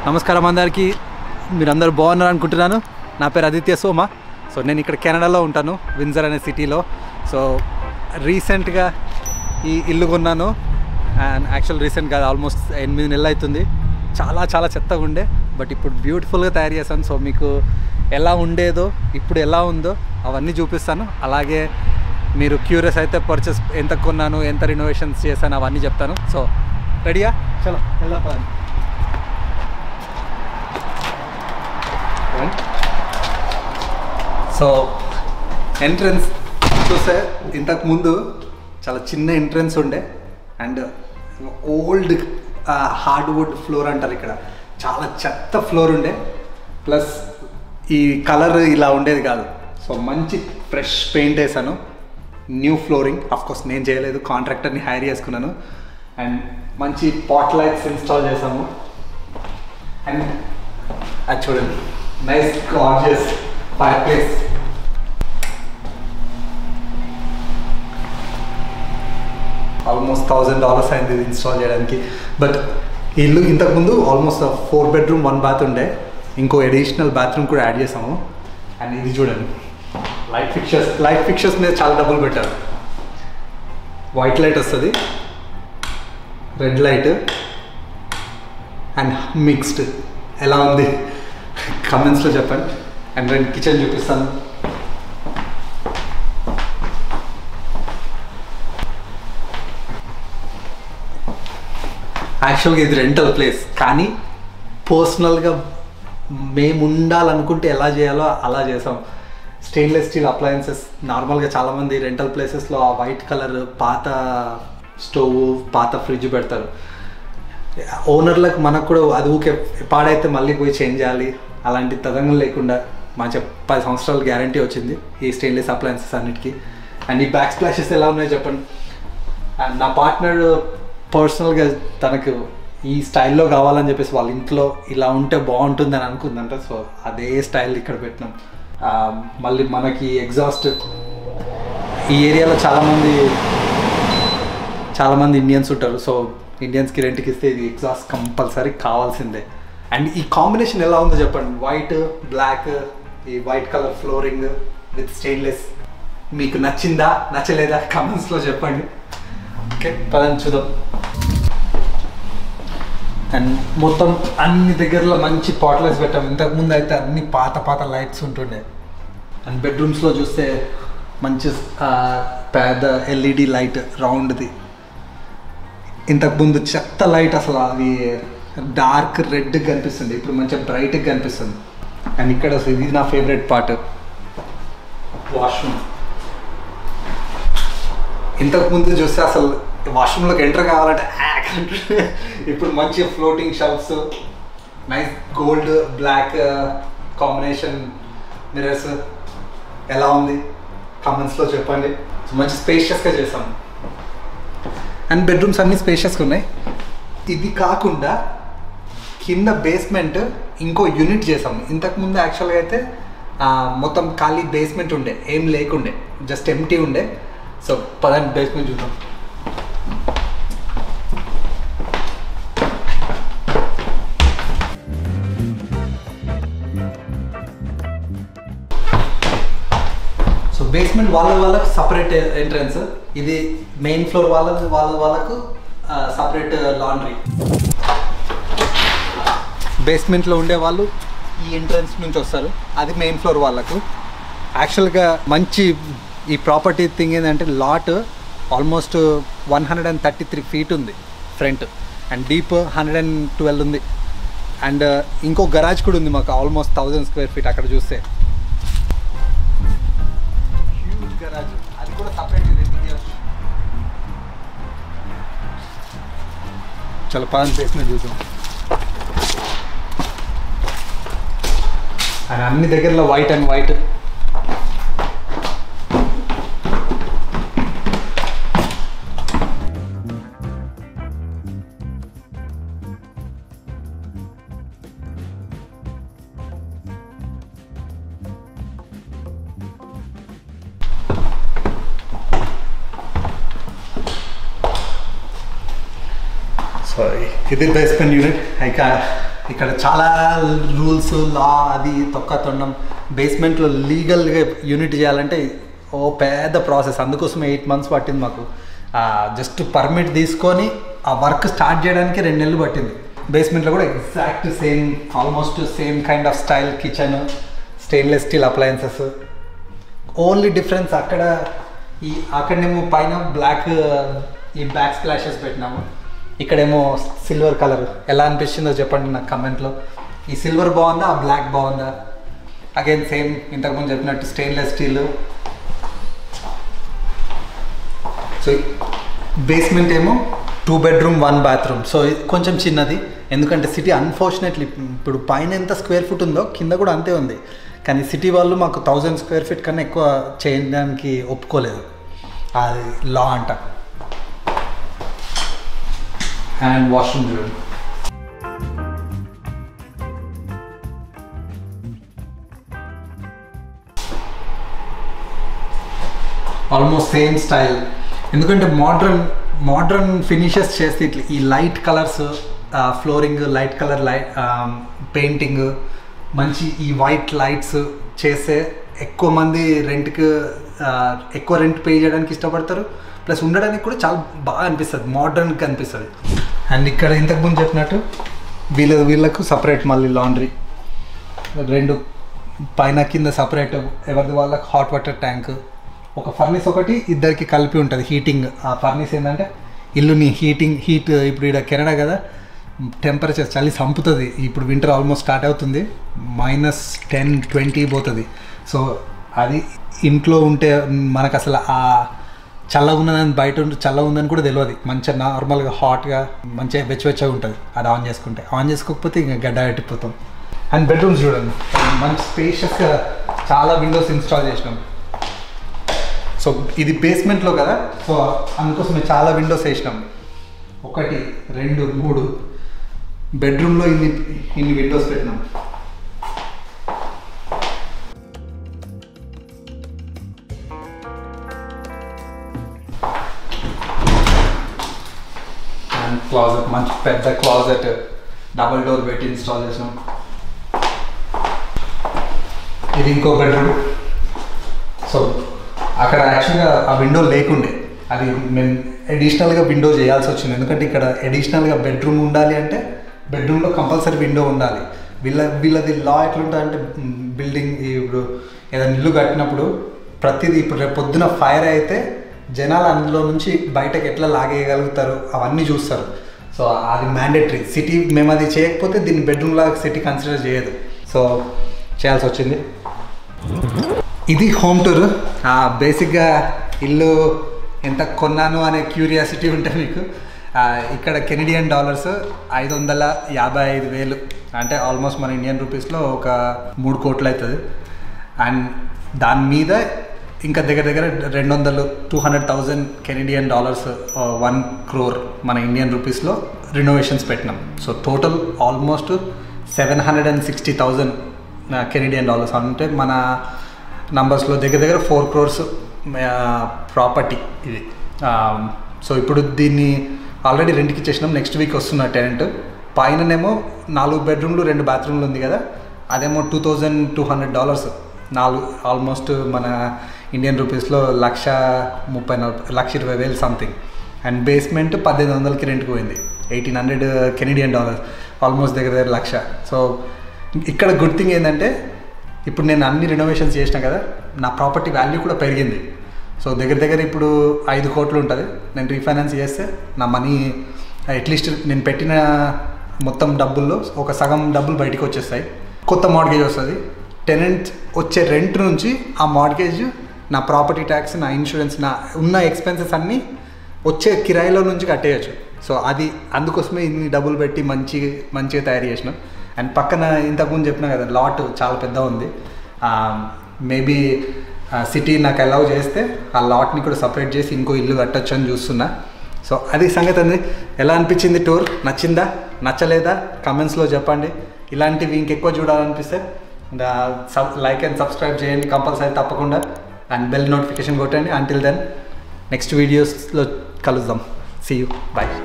నమస్కారం అందరికీ మీరందరూ బాగున్నారు అనుకుంటున్నాను నా పేరు ఆదిత్య సోమ సో నేను ఇక్కడ కెనడాలో ఉంటాను విన్జర్ అనే సిటీలో సో రీసెంట్గా ఈ ఇల్లు కొన్నాను అండ్ యాక్చువల్ రీసెంట్ కాదు ఆల్మోస్ట్ ఎనిమిది నెలలు అవుతుంది చాలా చాలా చెత్తగా ఉండే బట్ ఇప్పుడు బ్యూటిఫుల్గా తయారు చేశాను సో మీకు ఎలా ఉండేదో ఇప్పుడు ఎలా ఉందో అవన్నీ చూపిస్తాను అలాగే మీరు క్యూరియస్ అయితే పర్చేస్ ఎంత కొన్నాను ఎంత రినోవేషన్స్ చేశాను అవన్నీ చెప్తాను సో రెడీయా చలో వెళ్దాం పదండి. సో ఎంట్రన్స్ చూస్తే ఇంతకు ముందు చాలా చిన్న ఎంట్రన్స్ ఉండే అండ్ ఓల్డ్ హార్డ్వుడ్ ఫ్లోర్ అంటారు ఇక్కడ చాలా చెత్త ఫ్లోర్ ఉండే ప్లస్ ఈ కలర్ ఇలా ఉండేది కాదు సో మంచి ఫ్రెష్ పెయింట్ వేసాను న్యూ ఫ్లోరింగ్ కోర్స్ నేను చేయలేదు కాంట్రాక్టర్ని హైర్ చేసుకున్నాను అండ్ మంచి పాట్ లైట్స్ ఇన్స్టాల్ చేసాము అండ్ అది చూడండి nice gorgeous fireplace almost thousand dollars అయింది ఇది ఇన్స్టాల్ చేయడానికి బట్ ఇల్లు ఇంతకుముందు almost four bedroom one bath ఉండే ఇంకో అడిషనల్ బాత్రూమ్ కూడా యాడ్ చేసాము అండ్ ఇది చూడండి లైట్ ఫిక్చర్స్ లైట్ ఫిక్చర్స్ మీద చాలా డబ్బులు పెట్టారు వైట్ లైట్ వస్తుంది రెడ్ లైట్ అండ్ మిక్స్డ్ ఎలా ఉంది కమెంట్స్లో చెప్పండి అండ్ రెండు కిచెన్ చూపిస్తాను యాక్చువల్గా ఇది రెంటల్ ప్లేస్ కానీ పర్సనల్గా మేము ఉండాలనుకుంటే ఎలా చేయాలో అలా చేసాం స్టెయిన్లెస్ స్టీల్ అప్లయన్సెస్ నార్మల్గా చాలామంది రెంటల్ ప్లేసెస్లో ఆ వైట్ కలర్ పాత స్టవ్ పాత ఫ్రిడ్జ్ పెడతారు ఓనర్లకు మనకు కూడా అది ఊకే పాడైతే మళ్ళీ పోయి చేంజ్ చేయాలి అలాంటి తదంగం లేకుండా మా చెప్ పది సంవత్సరాలు గ్యారంటీ వచ్చింది ఈ స్టెయిన్లెస్ అప్లయన్సెస్ అన్నిటికీ అండ్ ఈ బ్యాక్ స్ప్లాషెస్ ఎలా ఉన్నాయో చెప్పండి అండ్ నా పార్ట్నర్ పర్సనల్గా తనకు ఈ స్టైల్లో కావాలని చెప్పేసి వాళ్ళ ఇంట్లో ఇలా ఉంటే బాగుంటుంది అని అనుకుందంట సో అదే స్టైల్ ఇక్కడ పెట్టినాం ఆ, మళ్ళీ మనకి ఎగ్జాస్ట్ ఈ ఏరియాలో చాలామంది చాలామంది ఇండియన్స్ ఉంటారు సో ఇండియన్స్కి రెంట్కి ఇస్తే ఇది ఎగ్జాస్ట్ కంపల్సరీ కావాల్సిందే అండ్ ఈ కాంబినేషన్ ఎలా ఉందో చెప్పండి వైట్ బ్లాక్ ఈ white colour flooring with stainless మీకు నచ్చిందా నచ్చలేదా కమెంట్స్లో చెప్పండి ఓకే పదని చూద్దాం అండ్ మొత్తం అన్ని దగ్గరలో మంచి పాట్లెస్ పెట్టాం ఇంతకుముందు అయితే అన్ని పాత పాత లైట్స్ ఉంటుండే అండ్ బెడ్రూమ్స్లో చూస్తే మంచి ఆ, పెద్ద ఎల్ఈడి లైట్ రౌండ్ది ఇంతకుముందు చెత్త లైట్ అసలు అది డార్క్ రెడ్ కనిపిస్తుంది ఇప్పుడు మంచిగా బ్రైట్గా కనిపిస్తుంది అండ్ ఇక్కడ అసలు ఇది నా ఫేవరెట్ పార్ట్ వాష్రూమ్ ఇంతకు ముందు చూస్తే అసలు వాష్రూమ్లోకి ఎంటర్ కావాలంటే యాక్ అంటే ఇప్పుడు మంచి floating shelves nice gold black combination mirrors ఎలా ఉంది కామెంట్స్లో చెప్పండి So, మంచి స్పేషియస్గా చేసాం అండ్ బెడ్రూమ్స్ అన్ని స్పేషియస్గా ఉన్నాయి ఇది కాకుండా కింద బేస్మెంట్ ఇంకో యూనిట్ చేసాం ఇంతకుముందు యాక్చువల్గా అయితే ఆ, మొత్తం ఖాళీ బేస్మెంట్ ఉండే ఏం లేకుండే జస్ట్ ఎంటీ ఉండే సో పదండి బేస్మెంట్ చూద్దాం సో బేస్మెంట్ వాళ్ళ వాళ్ళకు సపరేట్ ఎంట్రన్స్ ఇది మెయిన్ ఫ్లోర్ వాళ్ళ వాళ్ళ వాళ్ళకు సపరేట్ లాండ్రీ బేస్మెంట్లో ఉండే వాళ్ళు ఈ ఎంట్రన్స్ నుంచి వస్తారు అది మెయిన్ ఫ్లోర్ వాళ్ళకు యాక్చువల్గా మంచి ఈ ప్రాపర్టీ థింగ్ ఏంటంటే lot almost one hundred and thirty three feet ఉంది front and deep hundred and twelve ఉంది అండ్ ఇంకో గరాజ్ కూడా ఉంది మాకు ఆల్మోస్ట్ థౌజండ్ స్క్వేర్ ఫీట్ అక్కడ చూస్తే హ్యూజ్ గరాజ్ అది కూడా సపరేట్ చాలా పాన్ బేస్మెంట్ చూసాం అండ్ అన్ని దగ్గరలో వైట్ అండ్ వైట్ సో ఇది బేస్మెంట్ యూనిట్ ఇక ఇక్కడ చాలా రూల్స్ లా అది తొక్క తొండం బేస్మెంట్లో లీగల్గా యూనిట్ చేయాలంటే ఓ పెద్ద ప్రాసెస్ అందుకోసం ఎయిట్ మంత్స్ పట్టింది మాకు జస్ట్ పర్మిట్ తీసుకొని ఆ వర్క్ స్టార్ట్ చేయడానికి రెండు నెలలు పట్టింది బేస్మెంట్లో కూడా exact same almost same kind of style kitchen stainless steel appliances only difference అక్కడ ఈ అక్కడనేమో పైన బ్లాక్ ఈ బ్లాక్ స్ప్లాషెస్ పెట్టినాము ఇక్కడేమో సిల్వర్ కలర్ ఎలా అనిపిస్తుందో చెప్పండి నాకు కమెంట్లో ఈ సిల్వర్ బాగుందా ఆ బ్లాక్ బాగుందా అగైన్ సేమ్ ఇంతకుముందు చెప్పినట్టు స్టెయిన్లెస్ స్టీల్ సో బేస్మెంట్ ఏమో two bedroom one bathroom so ఇది కొంచెం చిన్నది ఎందుకంటే సిటీ అన్ఫార్చునేట్లీ ఇప్పుడు పైన ఎంత స్క్వేర్ ఫుట్ ఉందో కింద కూడా అంతే ఉంది కానీ సిటీ వాళ్ళు మాకు థౌజండ్ స్క్వేర్ ఫీట్ కన్నా ఎక్కువ చేయడానికి ఒప్పుకోలేదు అది లా అంట అండ్ వాష్రూమ్ చూడండి ఆల్మోస్ట్ సేమ్ స్టైల్ ఎందుకంటే మోడ్రన్ మోడ్రన్ ఫినిషెస్ చేస్తే ఇట్లా ఈ light colours flooring light colour light painting మంచి ఈ వైట్ లైట్స్ చేస్తే ఎక్కువ మంది రెంట్కి ఎక్కువ రెంట్ పే చేయడానికి ఇష్టపడతారు ప్లస్ ఉండడానికి కూడా చాలా బాగా అనిపిస్తుంది మోడర్న్గా అనిపిస్తుంది అండ్ ఇక్కడ ఇంతకుముందు చెప్పినట్టు వీళ్ళ వీళ్ళకు సపరేట్ మళ్ళీ లాండ్రీ రెండు పైన కింద సపరేట్ ఎవరిది వాళ్ళకి హాట్ వాటర్ ట్యాంక్ ఒక ఫర్నిస్ ఒకటి ఇద్దరికి కలిపి ఉంటుంది హీటింగ్ ఆ ఫర్నిస్ ఏంటంటే ఇల్లుని హీటింగ్ హీట్ ఇప్పుడు ఇక్కడ కెనడా కదా టెంపరేచర్ చలి చంపుతుంది ఇప్పుడు వింటర్ ఆల్మోస్ట్ స్టార్ట్ అవుతుంది మైనస్ టెన్ ట్వంటీ పోతుంది సో అది ఇంట్లో ఉంటే మనకు అసలు ఆ చల్లగా ఉన్నదని బయట ఉండి చల్లగా ఉందని కూడా తెలియదు మంచిగా నార్మల్గా హాట్గా మంచిగా వెచ్చవెచ్చగా ఉంటుంది అది ఆన్ చేసుకుంటే ఆన్ చేసుకోకపోతే ఇంకా గడ్డ పెట్టిపోతాం అండ్ బెడ్రూమ్స్ చూడండి మంచి స్పేషియస్గా చాలా విండోస్ ఇన్స్టాల్ చేసినాం సో ఇది బేస్మెంట్లో కదా సో అందుకోసం మేము చాలా విండోస్ వేసినాం ఒకటి రెండు మూడు బెడ్రూమ్లో ఇన్ని ఇన్ని విండోస్ పెట్టినాం అండ్ క్లాజెట్ మంచి పెద్ద క్లాజెట్ డబుల్ డోర్ పెట్టి ఇన్స్టాల్ చేసినాం ఇది ఇంకో బెడ్రూమ్ సో అక్కడ యాక్చువల్గా ఆ విండో లేకుండే అది మేము అడిషనల్గా విండో చేయాల్సి వచ్చింది ఎందుకంటే ఇక్కడ అడిషనల్గా బెడ్రూమ్ ఉండాలి అంటే బెడ్రూమ్లో కంపల్సరీ విండో ఉండాలి వీళ్ళ వీళ్ళది లా ఎట్లుంటుంది అంటే బిల్డింగ్ ఇప్పుడు ఏదైనా ఇల్లు కట్టినప్పుడు ప్రతిదీ ఇప్పుడు రేపు పొద్దున ఫైర్ అయితే జనాలు అందులో నుంచి బయటకు ఎట్లా లాగేయగలుగుతారు అవన్నీ చూస్తారు సో అది మ్యాండేటరీ సిటీ మేము అది చేయకపోతే దీన్ని బెడ్రూమ్ లాగా సిటీ కన్సిడర్ చేయదు సో చేయాల్సి వచ్చింది ఇది హోమ్ టూర్ బేసిక్గా ఇల్లు ఎంత కొన్నాను అనే క్యూరియాసిటీ ఉంటే మీకు ఆ, ఇక్కడ కెనడియన్ డాలర్స్ ఐదు వందల యాభై ఐదు వేలు అంటే ఆల్మోస్ట్ మన ఇండియన్ రూపీస్లో ఒక మూడు కోట్లు అవుతుంది అండ్ దాని మీద ఇంకా దగ్గర దగ్గర రెండు వందలు two hundred thousand Canadian dollars one crore మన ఇండియన్ రూపీస్లో రినోవేషన్స్ పెట్టినాం so total almost seven hundred and sixty thousand Canadian dollars అంటే మన నంబర్స్లో దగ్గర దగ్గర ఫోర్ క్రోర్స్ ప్రాపర్టీ ఇది సో ఇప్పుడు దీన్ని ఆల్రెడీ రెంట్కి ఇచ్చేసినాం నెక్స్ట్ వీక్ వస్తున్న టెనెంట్ పైననేమో నాలుగు బెడ్రూమ్లు రెండు బాత్రూమ్లు ఉంది కదా అదేమో two thousand two hundred dollars నాలుగు ఆల్మోస్ట్ మన ఇండియన్ రూపీస్లో లక్ష ముప్పై నలభై లక్ష ఇరవై వేలు సంథింగ్ అండ్ బేస్మెంట్ పద్దెనిమిది వందలకి రెంట్కి పోయింది eighteen hundred Canadian dollars almost దగ్గర దగ్గర లక్ష సో ఇక్కడ గుడ్ థింగ్ ఏంటంటే ఇప్పుడు నేను అన్ని రినోవేషన్స్ చేసిన కదా నా ప్రాపర్టీ వాల్యూ కూడా పెరిగింది సో దగ్గర దగ్గర ఇప్పుడు ఐదు కోట్లు ఉంటుంది నేను రీఫైనాన్స్ చేస్తే నా మనీ అట్లీస్ట్ నేను పెట్టిన మొత్తం డబ్బుల్లో ఒక సగం డబ్బులు బయటికి వచ్చేస్తాయి కొత్త మార్గేజ్ వస్తుంది టెనెంట్ వచ్చే రెంట్ నుంచి ఆ మార్గేజ్ నా ప్రాపర్టీ ట్యాక్స్ నా ఇన్సూరెన్స్ నా ఉన్న ఎక్స్పెన్సెస్ అన్నీ వచ్చే కిరాయిలో నుంచి కట్టేయచ్చు సో అది అందుకోసమే ఇన్ని డబ్బులు పెట్టి మంచి మంచిగా తయారు చేసిన అండ్ పక్కన ఇంతకుముందు చెప్పిన కదా లాట్ చాలా పెద్ద ఉంది మేబీ సిటీ నాకు అలౌ చేస్తే ఆ లాట్ని కూడా సపరేట్ చేసి ఇంకో ఇల్లు కట్టొచ్చు అని చూస్తున్నా సో అది సంగతి అండి ఎలా అనిపించింది టూర్ నచ్చిందా నచ్చలేదా కమెంట్స్లో చెప్పండి ఇలాంటివి ఇంకెక్కువ చూడాలనిపిస్తే లైక్ అండ్ సబ్స్క్రైబ్ చేయండి కంపల్సరీ తప్పకుండా అండ్ బెల్ నోటిఫికేషన్ కొట్టండి అంటిల్ దెన్ నెక్స్ట్ వీడియోస్లో కలుద్దాం సీ యూ బాయ్